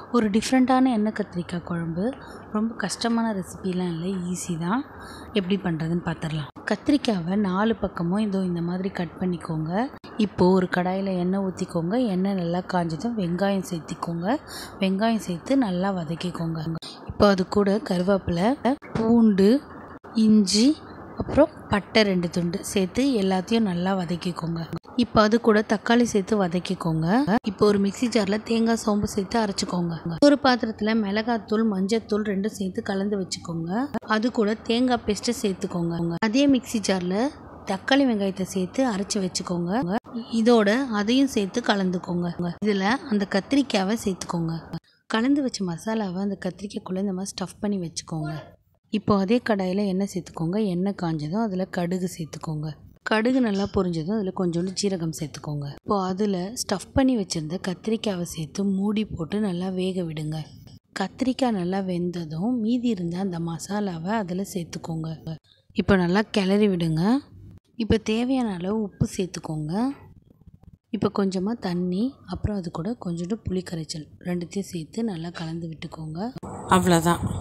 ஒரு டிஃப்ரெண்ட்டான எண்ணெய் கத்திரிக்காய் குழம்பு ரொம்ப கஷ்டமான ரெசிபிலாம் இல்லை ஈஸி தான் எப்படி பண்ணுறதுன்னு பார்த்துடலாம் கத்திரிக்காவை நாலு பக்கமும் இதோ இந்த மாதிரி கட் பண்ணிக்கோங்க இப்போது ஒரு கடாயில் எண்ணெய் ஊற்றிக்கோங்க எண்ணெய் நல்லா காஞ்சதும் வெங்காயம் சேர்த்திக்கோங்க வெங்காயம் சேர்த்து நல்லா வதக்கிக்கோங்க இப்போ அது கூட கருவேப்பிலை பூண்டு இஞ்சி அப்புறம் பட்டை ரெண்டு துண்டு சேர்த்து எல்லாத்தையும் நல்லா வதக்கிக்கோங்க இப்போ அது கூட தக்காளி சேர்த்து வதக்கிக்கோங்க இப்போ ஒரு மிக்ஸி ஜாரில் தேங்காய் சோம்பு சேர்த்து அரைச்சிக்கோங்க ஒரு பாத்திரத்தில் மிளகாத்தூள் மஞ்சத்தூள் ரெண்டும் சேர்த்து கலந்து வச்சுக்கோங்க அது கூட தேங்காய் பேஸ்ட்டு சேர்த்துக்கோங்க அதே மிக்ஸி ஜாரில் தக்காளி வெங்காயத்தை சேர்த்து அரைச்சி வச்சுக்கோங்க இதோட அதையும் சேர்த்து கலந்துக்கோங்க இதில் அந்த கத்திரிக்காவை சேர்த்துக்கோங்க கலந்து வச்ச மசாலாவை அந்த கத்திரிக்காய்க்குள்ளே இந்த மாதிரி ஸ்டஃப் பண்ணி வச்சுக்கோங்க இப்போ அதே கடாயில் எண்ணெய் சேர்த்துக்கோங்க எண்ணெய் காஞ்சதும் அதில் கடுகு சேர்த்துக்கோங்க கடுகு நல்லா பொரிஞ்சதும் அதில் கொஞ்சோண்டு ஜீரகம் சேர்த்துக்கோங்க இப்போ அதில் ஸ்டஃப் பண்ணி வச்சுருந்த கத்திரிக்காவை சேர்த்து மூடி போட்டு நல்லா வேக விடுங்க கத்திரிக்காய் நல்லா வெந்ததும் மீதி இருந்த அந்த மசாலாவை அதில் சேர்த்துக்கோங்க இப்போ நல்லா கிளறி விடுங்க இப்போ தேவையான அளவு உப்பு சேர்த்துக்கோங்க இப்போ கொஞ்சமாக தண்ணி அப்புறம் அது கூட கொஞ்சோண்டு புளி கரைச்சல் ரெண்டுத்தையும் சேர்த்து நல்லா கலந்து விட்டுக்கோங்க அவ்வளோதான்